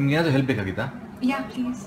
ನಿಮ್ಗೆ ಏನಾದರೂ ಹೆಲ್ಪ್ ಬೇಕಾಗಿತ್ತಾ ಯಾ ಪ್ಲೀಸ್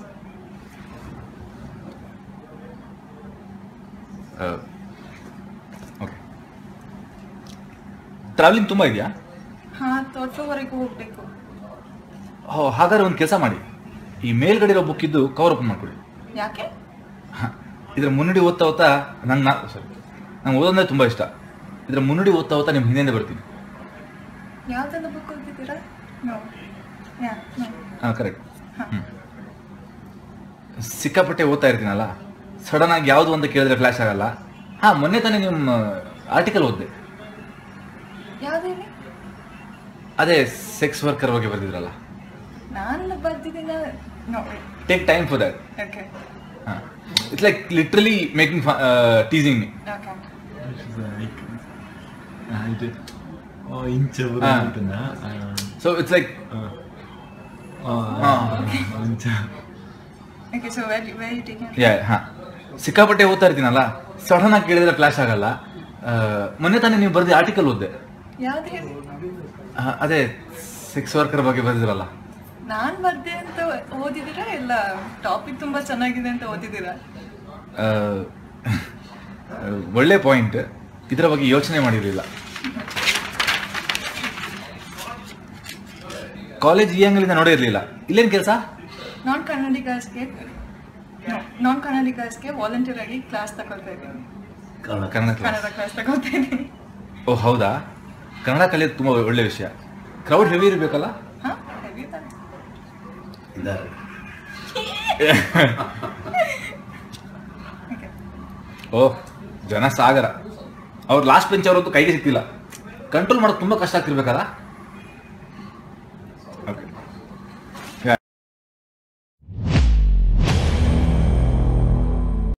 ಓಕೆ ಟ್ರಾವೆಲಿಂಗ್ ತುಂಬ ಇದೆಯಾ ಹಾ ತೋಟವರೆಗೂ ಹೋಗ್ಬೇಕು ಓ ಹಾಗಾದ್ರೆ ಒಂದು ಕೆಲಸ ಮಾಡಿ ಈ ಮೇಲ್ಗಡೆ ಇರೋ ಬುಕ್ ಇದ್ದು ಕವರ್ ಓಪನ್ ಮಾಡ್ಕೊಳ್ಳಿ ಯಾಕೆ ಹ, ಇದ್ರ ಮುನ್ನುಡಿ ಓದ್ತಾ ಓದ್ತಾ ನಂಗೆ ನಾ ಸಾರಿ ನಂಗೆ ಓದೋದ್ರೆ ತುಂಬ ಇಷ್ಟ ಇದ್ರ ಮುನ್ನುಡಿ ಓದ್ತಾ ಓದ್ತಾ ನಿಮ್ಮ ಹಿಂದೆ ಬರ್ತೀನಿ ಯಾವ್ದೆಲ್ಲ ಬುಕ್ ಓದಿದ್ದೀರಾ ನೋ ಯಾ ನೋ ಹಾಂ ಕರೆಕ್ಟ್ ಹ್ಞೂ ಸಿಕ್ಕಾಪಟ್ಟೆ ಓದ್ತಾ ಇರ್ತೀನಲ್ಲ ಸಡನ್ ಆಗಿ ಯಾವುದು ಅಂತ ಕೇಳಿದ್ರೆ ಫ್ಲ್ಯಾಶ್ ಆಗಲ್ಲ ಹಾಂ ಮೊನ್ನೆ ತಾನೇ ನಿಮ್ಮ ಆರ್ಟಿಕಲ್ ಓದಿದೆ ಯಾವ್ದು ಹೇಳಿ ಅದೇ ಸೆಕ್ಸ್ ವರ್ಕರ್ ಬಗ್ಗೆ ಬರೆದಿದ್ರಲ್ಲ ನಾನು ಬರ್ದಿದ್ದೀನ no take time for that okay ಹಾಂ it's like literally making teasing me okay 아, 이제 어 인체 아. 오르는구나. 아, so it's like 어, 어, 아. 아, 인체. Okay so very very taken yeah ಹಾಂ ಸಿಕ್ಕಾಪಟ್ಟೆ ಓದ್ತಾ ಇರ್ತೀನಲ್ಲ ಸಡನ್ ಆಗಿ ಕೇಳಿದ್ರೆ ಫ್ಲ್ಯಾಶ್ ಆಗಲ್ಲ ಆ, ಮೊನ್ನೆ ತಾನೇ ನೀವು ಬರೆದ ಆರ್ಟಿಕಲ್ ಓದಿದೆ ಯಾವ್ದು ಹೇಳಿ ಆ, ಅದೇ ಸೆಕ್ಸ್ ವರ್ಕರ್ ಬಗ್ಗೆ ಬರೆದಿರಲ್ಲ ನಾನ್ ಬರ್ದೆ ಅಂತ ಓದಿದ್ದೀರಾ ಇಲ್ಲ ಟಾಪಿಕ್ ತುಂಬಾ ಚೆನ್ನಾಗಿದೆ ಅಂತ ಓದಿದ್ದೀರಾ ಆ, ಒಳ್ಳೆ ಪಾಯಿಂಟ್ ಇದರ ಬಗ್ಗೆ ಯೋಚನೆ ಮಾಡಿರಲಿಲ್ಲ ಕಾಲೇಜ್ ಈ ಅಂಗಲಿಂದ ನೋಡಿರ್ಲಿಲ್ಲ ಇಲ್ಲೇನು ಕೆಲಸ ನಾನ್ ಕನ್ನಡಿಗರ್ಸ್ಗೆ ನಾನ್ ಕನ್ನಡಿಗರ್ಸ್ಗೆ ವಾಲಂಟಿಯರ್ ಆಗಿ ಕ್ಲಾಸ್ ತಗೊಳ್ತಾ ಇದ್ದೀನಿ ಕನ್ನಡ class. ಕನ್ನಡ ಕ್ಲಾಸ್ ತಗೊಳ್ತಾ ಇದ್ದೀನಿ ಓ ಹೌದಾ ಕನ್ನಡ ಕಲಿಯೋದು ತುಂಬ ಒಳ್ಳೆ ವಿಷಯ ಕ್ರೌಡ್ ಹೆವಿ ಇರಬೇಕಲ್ಲ ಹಾ ಹೆವಿ ತಾನೆ 이달. ಓಕೆ ಓ ಜನ ಸಾಗರ ಅವ್ರು ಲಾಸ್ಟ್ ಬೆಂಚ್ ಅವರದ್ದು ಕೈಗೆ ಸಿಕ್ತಿಲ್ಲ ಕಂಟ್ರೋಲ್ ಮಾಡೋದು ತುಂಬ ಕಷ್ಟ ಆಗ್ತಿರ್ಬೇಕಲ್ಲ